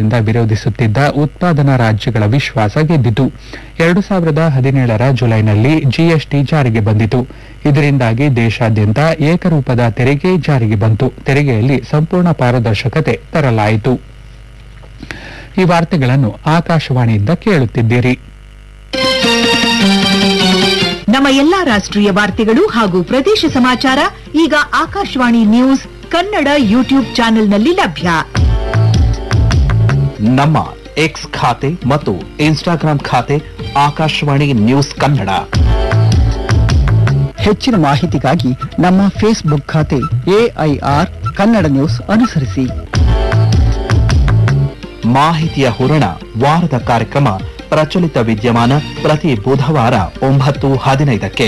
ಕಾಲದಿಂದ ವಿರೋಧಿಸುತ್ತಿದ್ದ ಉತ್ಪಾದನಾ ರಾಜ್ಯಗಳ ವಿಶ್ವಾಸ ಗೆದ್ದಿತು ಎರಡು ಸಾವಿರದ ಹದಿನೇಳರ ಜುಲೈನಲ್ಲಿ ಜಿಎಸ್ಟಿ ಜಾರಿಗೆ ಬಂದಿತು ಇದರಿಂದಾಗಿ ದೇಶಾದ್ಯಂತ ಏಕರೂಪದ ತೆರಿಗೆ ಜಾರಿಗೆ ಬಂತು ತೆರಿಗೆಯಲ್ಲಿ ಸಂಪೂರ್ಣ ಪಾರದರ್ಶಕತೆ ತರಲಾಯಿತು ಈ ವಾರ್ತೆಗಳನ್ನು ಆಕಾಶವಾಣಿಯಿಂದ ಕೇಳುತ್ತಿದ್ದೀರಿ ನಮ್ಮ ಎಲ್ಲಾ ರಾಷ್ಟ್ರೀಯ ವಾರ್ತೆಗಳು ಹಾಗೂ ಪ್ರದೇಶ ಸಮಾಚಾರ ಈಗ ಆಕಾಶವಾಣಿ ನ್ಯೂಸ್ ಕನ್ನಡ ಯೂಟ್ಯೂಬ್ ಚಾನೆಲ್ನಲ್ಲಿ ಲಭ್ಯ ನಮ್ಮ ಎಕ್ಸ್ ಖಾತೆ ಮತ್ತು ಇನ್ಸ್ಟಾಗ್ರಾಂ ಖಾತೆ ಆಕಾಶವಾಣಿ ನ್ಯೂಸ್ ಕನ್ನಡ ಹೆಚ್ಚಿನ ಮಾಹಿತಿಗಾಗಿ ನಮ್ಮ ಫೇಸ್ಬುಕ್ ಖಾತೆ ಎಐಆರ್ ಕನ್ನಡ ನ್ಯೂಸ್ ಅನುಸರಿಸಿ ಮಾಹಿತಿಯ ಹೂರಣ ವಾರದ ಕಾರ್ಯಕ್ರಮ ಪ್ರಚಲಿತ ವಿದ್ಯಮಾನ ಪ್ರತಿ ಬುಧವಾರ ಒಂಬತ್ತು ಹದಿನೈದಕ್ಕೆ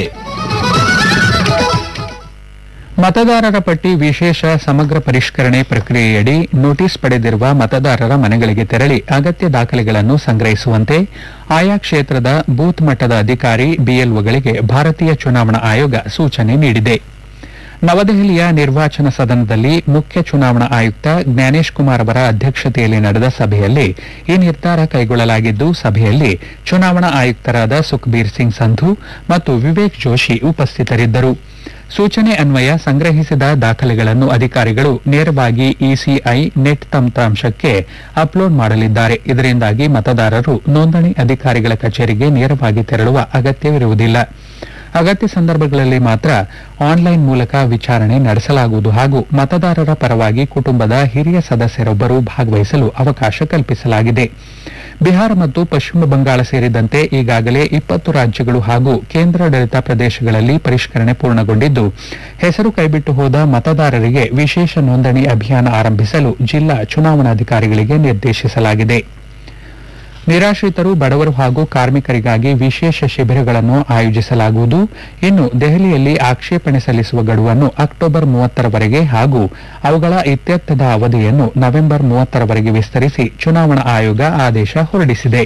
ಮತದಾರರ ಪಟ್ಟಿ ವಿಶೇಷ ಸಮಗ್ರ ಪರಿಷ್ಕರಣೆ ಪ್ರಕ್ರಿಯೆಯಡಿ ನೋಟಿಸ್ ಪಡೆದಿರುವ ಮತದಾರರ ಮನೆಗಳಿಗೆ ತೆರಳಿ ಅಗತ್ಯ ದಾಖಲೆಗಳನ್ನು ಸಂಗ್ರಹಿಸುವಂತೆ ಆಯಾ ಕ್ಷೇತ್ರದ ಬೂತ್ ಮಟ್ಟದ ಅಧಿಕಾರಿ ಬಿಎಲ್ಒಗಳಿಗೆ ಭಾರತೀಯ ಚುನಾವಣಾ ಆಯೋಗ ಸೂಚನೆ ನೀಡಿದೆ ನವದೆಹಲಿಯ ನಿರ್ವಾಚನ ಸದನದಲ್ಲಿ ಮುಖ್ಯ ಚುನಾವಣಾ ಆಯುಕ್ತ ಜ್ಞಾನೇಶ್ ಕುಮಾರ್ ಅವರ ಅಧ್ಯಕ್ಷತೆಯಲ್ಲಿ ನಡೆದ ಸಭೆಯಲ್ಲಿ ಈ ನಿರ್ಧಾರ ಕೈಗೊಳ್ಳಲಾಗಿದ್ದು ಸಭೆಯಲ್ಲಿ ಚುನಾವಣಾ ಆಯುಕ್ತರಾದ ಸುಖ್ಬೀರ್ ಸಿಂಗ್ ಸಂಧು ಮತ್ತು ವಿವೇಕ್ ಜೋಶಿ ಉಪಸ್ಥಿತರಿದ್ದರು ಸೂಚನೆ ಅನ್ವಯ ಸಂಗ್ರಹಿಸಿದ ದಾಖಲೆಗಳನ್ನು ಅಧಿಕಾರಿಗಳು ನೇರವಾಗಿ ಇಸಿಐ ನೆಟ್ ತಂತ್ರಾಂಶಕ್ಕೆ ಅಪ್ಲೋಡ್ ಮಾಡಲಿದ್ದಾರೆ ಇದರಿಂದಾಗಿ ಮತದಾರರು ನೋಂದಣಿ ಅಧಿಕಾರಿಗಳ ಕಚೇರಿಗೆ ನೇರವಾಗಿ ತೆರಳುವ ಅಗತ್ಯವಿರುವುದಿಲ್ಲ ಅಗತ್ಯ ಸಂದರ್ಭಗಳಲ್ಲಿ ಮಾತ್ರ ಆನ್ಲೈನ್ ಮೂಲಕ ವಿಚಾರಣೆ ನಡೆಸಲಾಗುವುದು ಹಾಗೂ ಮತದಾರರ ಪರವಾಗಿ ಕುಟುಂಬದ ಹಿರಿಯ ಸದಸ್ಯರೊಬ್ಬರು ಭಾಗವಹಿಸಲು ಅವಕಾಶ ಕಲ್ಪಿಸಲಾಗಿದೆ ಬಿಹಾರ ಮತ್ತು ಪಶ್ಚಿಮ ಬಂಗಾಳ ಸೇರಿದಂತೆ ಈಗಾಗಲೇ ಇಪ್ಪತ್ತು ರಾಜ್ಯಗಳು ಹಾಗೂ ಕೇಂದ್ರಾಡಳಿತ ಪ್ರದೇಶಗಳಲ್ಲಿ ಪರಿಷ್ಕರಣೆ ಪೂರ್ಣಗೊಂಡಿದ್ದು ಹೆಸರು ಕೈಬಿಟ್ಟು ಹೋದ ಮತದಾರರಿಗೆ ವಿಶೇಷ ನೋಂದಣಿ ಅಭಿಯಾನ ಆರಂಭಿಸಲು ಜಿಲ್ಲಾ ಚುನಾವಣಾಧಿಕಾರಿಗಳಿಗೆ ನಿರ್ದೇಶಿಸಲಾಗಿದೆ ನಿರಾಶ್ರಿತರು ಬಡವರು ಹಾಗೂ ಕಾರ್ಮಿಕರಿಗಾಗಿ ವಿಶೇಷ ಶಿಬಿರಗಳನ್ನು ಆಯೋಜಿಸಲಾಗುವುದು ಇನ್ನು ದೆಹಲಿಯಲ್ಲಿ ಆಕ್ಷೇಪಣೆ ಸಲ್ಲಿಸುವ ಗಡುವನ್ನು ಅಕ್ಟೋಬರ್ ಮೂವತ್ತರವರೆಗೆ ಹಾಗೂ ಅವುಗಳ ಇತ್ಯರ್ಥದ ಅವಧಿಯನ್ನು ನವೆಂಬರ್ ಮೂವತ್ತರವರೆಗೆ ವಿಸ್ತರಿಸಿ ಚುನಾವಣಾ ಆಯೋಗ ಆದೇಶ ಹೊರಡಿಸಿದೆ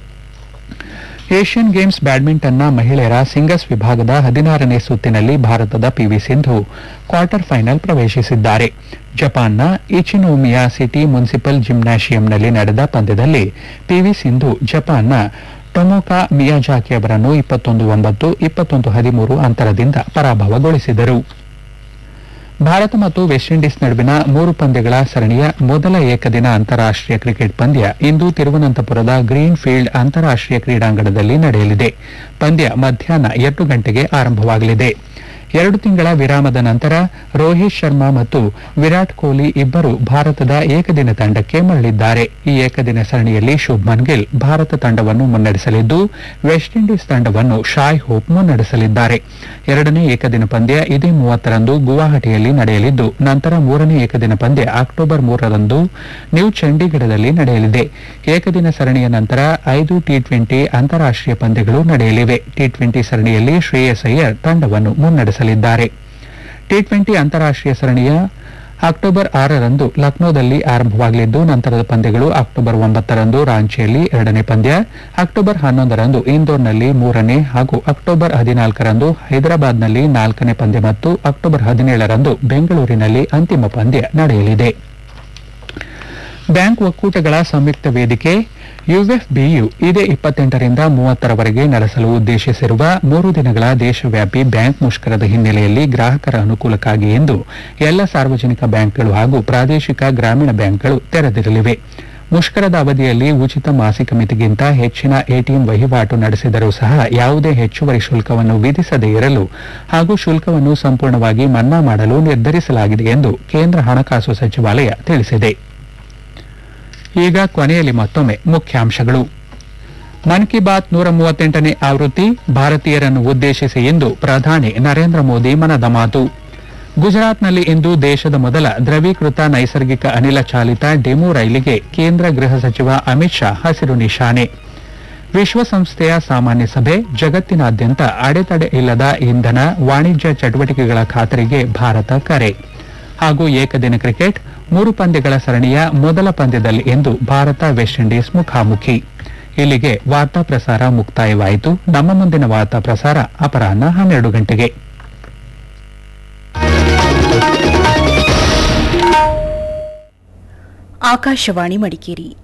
ಏಷ್ಯನ್ ಗೇಮ್ಸ್ ಬ್ಯಾಡ್ಮಿಂಟನ್ನ ಮಹಿಳೆಯರ ಸಿಂಗಲ್ಸ್ ವಿಭಾಗದ ಹದಿನಾರನೇ ಸುತ್ತಿನಲ್ಲಿ ಭಾರತದ ಪಿವಿ ಸಿಂಧು ಕ್ವಾರ್ಟರ್ ಫೈನಲ್ ಪ್ರವೇಶಿಸಿದ್ದಾರೆ ಜಪಾನ್ನ ಇಚಿನೋಮಿಯಾ ಸಿಟಿ ಮುನ್ಸಿಪಲ್ ಜಿಮ್ನಾಶಿಯಂನಲ್ಲಿ ನಡೆದ ಪಂದ್ಯದಲ್ಲಿ ಪಿವಿ ಸಿಂಧು ಜಪಾನ್ನ ಟೊಮೊಕಾ ಮಿಯಾಜಾಕಿ ಅವರನ್ನು ಇಪ್ಪತ್ತೊಂದು ಒಂಬತ್ತು ಇಪ್ಪತ್ತೊಂದು ಹದಿಮೂರು ಅಂತರದಿಂದ ಪರಾಭವಗೊಳಿಸಿದರು ಭಾರತ ಮತ್ತು ವೆಸ್ಟ್ ಇಂಡೀಸ್ ನಡುವಿನ ಮೂರು ಪಂದ್ಯಗಳ ಸರಣಿಯ ಮೊದಲ ಏಕದಿನ ಅಂತಾರಾಷ್ಟೀಯ ಕ್ರಿಕೆಟ್ ಪಂದ್ಯ ಇಂದು ತಿರುವನಂತಪುರದ ಗ್ರೀನ್ ಫೀಲ್ಡ್ ಅಂತಾರಾಷ್ಟೀಯ ಕ್ರೀಡಾಂಗಣದಲ್ಲಿ ನಡೆಯಲಿದೆ ಪಂದ್ಯ ಮಧ್ಯಾಹ್ನ ಎರಡು ಗಂಟೆಗೆ ಆರಂಭವಾಗಲಿದೆ ಎರಡು ತಿಂಗಳ ವಿರಾಮದ ನಂತರ ರೋಹಿತ್ ಶರ್ಮಾ ಮತ್ತು ವಿರಾಟ್ ಕೊಹ್ಲಿ ಇಬ್ಬರು ಭಾರತದ ಏಕದಿನ ತಂಡಕ್ಕೆ ಮರಳಿದ್ದಾರೆ ಈ ಏಕದಿನ ಸರಣಿಯಲ್ಲಿ ಶುಭ್ಮನ್ ಗಿಲ್ ಭಾರತ ತಂಡವನ್ನು ಮುನ್ನಡೆಸಲಿದ್ದು ವೆಸ್ಟ್ ಇಂಡೀಸ್ ತಂಡವನ್ನು ಶಾಯ್ ಹೋಪ್ ಮುನ್ನಡೆಸಲಿದ್ದಾರೆ ಎರಡನೇ ಏಕದಿನ ಪಂದ್ಯ ಇದೇ ಮೂವತ್ತರಂದು ಗುವಾಹಟಿಯಲ್ಲಿ ನಡೆಯಲಿದ್ದು ನಂತರ ಮೂರನೇ ಏಕದಿನ ಪಂದ್ಯ ಅಕ್ಟೋಬರ್ ಮೂರರಂದು ನ್ಯೂ ಚಂಡೀಗಢದಲ್ಲಿ ನಡೆಯಲಿದೆ ಏಕದಿನ ಸರಣಿಯ ನಂತರ ಐದು ಟಿ ಟ್ವೆಂಟಿ ಅಂತಾರಾಷ್ಟೀಯ ಪಂದ್ಯಗಳು ನಡೆಯಲಿವೆ ಟಿ ಟ್ವೆಂಟಿ ಸರಣಿಯಲ್ಲಿ ಶ್ರೇಯಸ್ ಅಯ್ಯರ್ ತಂಡವನ್ನು ಮುನ್ನಡೆಸಲಿದ್ದಾರೆ ಟಿ ಟ್ವೆಂಟಿ ಅಂತಾರಾಷ್ಟೀಯ ಸರಣಿಯ ಅಕ್ಟೋಬರ್ ಆರರಂದು ಲಕ್ನೋದಲ್ಲಿ ಆರಂಭವಾಗಲಿದ್ದು ನಂತರದ ಪಂದ್ಯಗಳು ಅಕ್ಟೋಬರ್ ಒಂಬತ್ತರಂದು ರಾಂಚಿಯಲ್ಲಿ ಎರಡನೇ ಪಂದ್ಯ ಅಕ್ಟೋಬರ್ ಹನ್ನೊಂದರಂದು ಇಂದೋರ್ನಲ್ಲಿ ಮೂರನೇ ಹಾಗೂ ಅಕ್ಟೋಬರ್ ಹದಿನಾಲ್ಕರಂದು ಹೈದರಾಬಾದ್ನಲ್ಲಿ ನಾಲ್ಕನೇ ಪಂದ್ಯ ಮತ್ತು ಅಕ್ಟೋಬರ್ ಹದಿನೇಳರಂದು ಬೆಂಗಳೂರಿನಲ್ಲಿ ಅಂತಿಮ ಪಂದ್ಯ ನಡೆಯಲಿದೆ ಬ್ಯಾಂಕ್ ಒಕ್ಕೂಟಗಳ ಸಂಯುಕ್ತ ವೇದಿಕೆ ಯುಎಫ್ಬಿಯು ಇದೇ ಇಪ್ಪತ್ತೆಂಟರಿಂದ ಮೂವತ್ತರವರೆಗೆ ನಡೆಸಲು ಉದ್ದೇಶಿಸಿರುವ ಮೂರು ದಿನಗಳ ದೇಶವ್ಯಾಪಿ ಬ್ಯಾಂಕ್ ಮುಷ್ಕರದ ಹಿನ್ನೆಲೆಯಲ್ಲಿ ಗ್ರಾಹಕರ ಅನುಕೂಲಕ್ಕಾಗಿ ಎಂದು ಎಲ್ಲ ಸಾರ್ವಜನಿಕ ಬ್ಯಾಂಕ್ಗಳು ಹಾಗೂ ಪ್ರಾದೇಶಿಕ ಗ್ರಾಮೀಣ ಬ್ಯಾಂಕ್ಗಳು ತೆರೆದಿರಲಿವೆ ಮುಷ್ಕರದ ಅವಧಿಯಲ್ಲಿ ಉಚಿತ ಮಾಸಿಕ ಮಿತಿಗಿಂತ ಹೆಚ್ಚಿನ ಎಟಿಎಂ ವಹಿವಾಟು ನಡೆಸಿದರೂ ಸಹ ಯಾವುದೇ ಹೆಚ್ಚುವರಿ ಶುಲ್ಕವನ್ನು ವಿಧಿಸದೇ ಇರಲು ಹಾಗೂ ಶುಲ್ಕವನ್ನು ಸಂಪೂರ್ಣವಾಗಿ ಮನ್ನಾ ಮಾಡಲು ನಿರ್ಧರಿಸಲಾಗಿದೆ ಎಂದು ಕೇಂದ್ರ ಹಣಕಾಸು ಸಚಿವಾಲಯ ತಿಳಿಸಿದೆ ಈಗ ಕೊನೆಯಲ್ಲಿ ಮತ್ತೊಮ್ಮೆ ಮುಖ್ಯಾಂಶಗಳು ಮನ್ ಕಿ ಬಾತ್ ನೂರ ಮೂವತ್ತೆಂಟನೇ ಆವೃತ್ತಿ ಭಾರತೀಯರನ್ನು ಉದ್ದೇಶಿಸಿ ಇಂದು ಪ್ರಧಾನಿ ನರೇಂದ್ರ ಮೋದಿ ಮನದ ಮಾತು ಗುಜರಾತ್ನಲ್ಲಿ ಇಂದು ದೇಶದ ಮೊದಲ ದ್ರವೀಕೃತ ನೈಸರ್ಗಿಕ ಅನಿಲ ಚಾಲಿತ ಡೆಮು ರೈಲಿಗೆ ಕೇಂದ್ರ ಗೃಹ ಸಚಿವ ಅಮಿತ್ ಶಾ ಹಸಿರು ನಿಶಾನೆ ವಿಶ್ವಸಂಸ್ಥೆಯ ಸಾಮಾನ್ಯ ಸಭೆ ಜಗತ್ತಿನಾದ್ಯಂತ ಅಡೆತಡೆ ಇಲ್ಲದ ಇಂಧನ ವಾಣಿಜ್ಯ ಚಟುವಟಿಕೆಗಳ ಖಾತರಿಗೆ ಭಾರತ ಕರೆ ಹಾಗೂ ಏಕದಿನ ಕ್ರಿಕೆಟ್ ಮೂರು ಪಂದ್ಯಗಳ ಸರಣಿಯ ಮೊದಲ ಪಂದ್ಯದಲ್ಲಿ ಇಂದು ಭಾರತ ವೆಸ್ಟ್ ಇಂಡೀಸ್ ಮುಖಾಮುಖಿ ಇಲ್ಲಿಗೆ ವಾರ್ತಾ ಪ್ರಸಾರ ಮುಕ್ತಾಯವಾಯಿತು ನಮ್ಮ ಮುಂದಿನ ವಾರ್ತಾ ಪ್ರಸಾರ ಅಪರಾಹ್ನ ಹನ್ನೆರಡು ಗಂಟೆಗೆ ಆಕಾಶವಾಣಿ ಮಡಿಕೇರಿ